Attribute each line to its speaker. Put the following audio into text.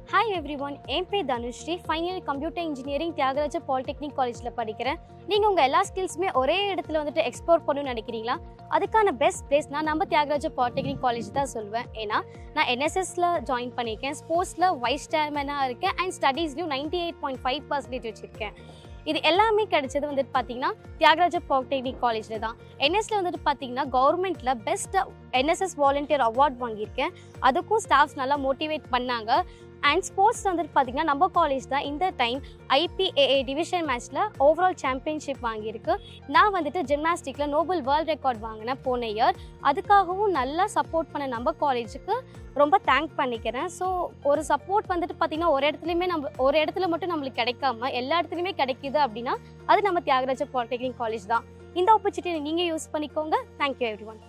Speaker 1: hi every everyone என் பேர் Dhanushree final computer engineering Thiagaraja polytechnic காலேஜில் படிக்கிறேன் நீங்கள் உங்கள் எல்லா ஸ்கில்ஸுமே ஒரே இடத்துல வந்துட்டு எக்ஸ்ப்ளோர் பண்ணணும்னு நினைக்கிறீங்களா அதுக்கான பெஸ்ட் பிளேஸ் நான் நம்ம தியாகராஜ பாலிடெக்னிக் காலேஜ் தான் சொல்லுவேன் ஏன்னா நான் என்எஸ்எஸ்ல ஜாயின் பண்ணியிருக்கேன் ஸ்போர்ட்ஸில் வைஸ் சேர்மனாக இருக்கேன் அண்ட் ஸ்டடீஸ்லையும் ninety eight point five percentage வச்சுருக்கேன் இது எல்லாமே கிடைச்சது வந்துட்டு பார்த்தீங்கன்னா தியாகராஜ பாலிடெக்னிக் காலேஜில் தான் என்எஸ்ல வந்துட்டு பார்த்தீங்கன்னா கவர்மெண்ட்டில் பெஸ்ட் என்எஸ்எஸ் வாலண்டியர் அவார்ட் வாங்கியிருக்கேன் அதுக்கும் ஸ்டாஃப்ஸ் நல்லா மோட்டிவேட் பண்ணாங்க அண்ட் ஸ்போர்ட்ஸ் வந்துட்டு பார்த்தீங்கன்னா நம்ம காலேஜ் தான் இந்த டைம் ஐபிஏஏ டிவிஷன் மேட்ச்சில் ஓவரால் சாம்பியன்ஷிப் வாங்கியிருக்கு நான் வந்துட்டு ஜிம்னாஸ்டிக்கில் நோபல் வேர்ல்ட் ரெக்கார்ட் வாங்கினேன் போன இயர் அதுக்காகவும் நல்லா சப்போர்ட் பண்ண நம்ம காலேஜுக்கு ரொம்ப தேங்க் பண்ணிக்கிறேன் ஸோ ஒரு சப்போர்ட் வந்துட்டு பார்த்தீங்கன்னா ஒரு இடத்துலையுமே நம்ம ஒரு இடத்துல மட்டும் நம்மளுக்கு கிடைக்காம எல்லா இடத்துலையுமே கிடைக்குது அப்படின்னா அது நம்ம தியாகராஜ பாலிடெக்னிக் காலேஜ் தான் இந்த ஆப்பர்ச்சுனிட்டி நீங்கள் யூஸ் பண்ணிக்கோங்க தேங்க்யூ எவ்ரி ஒன்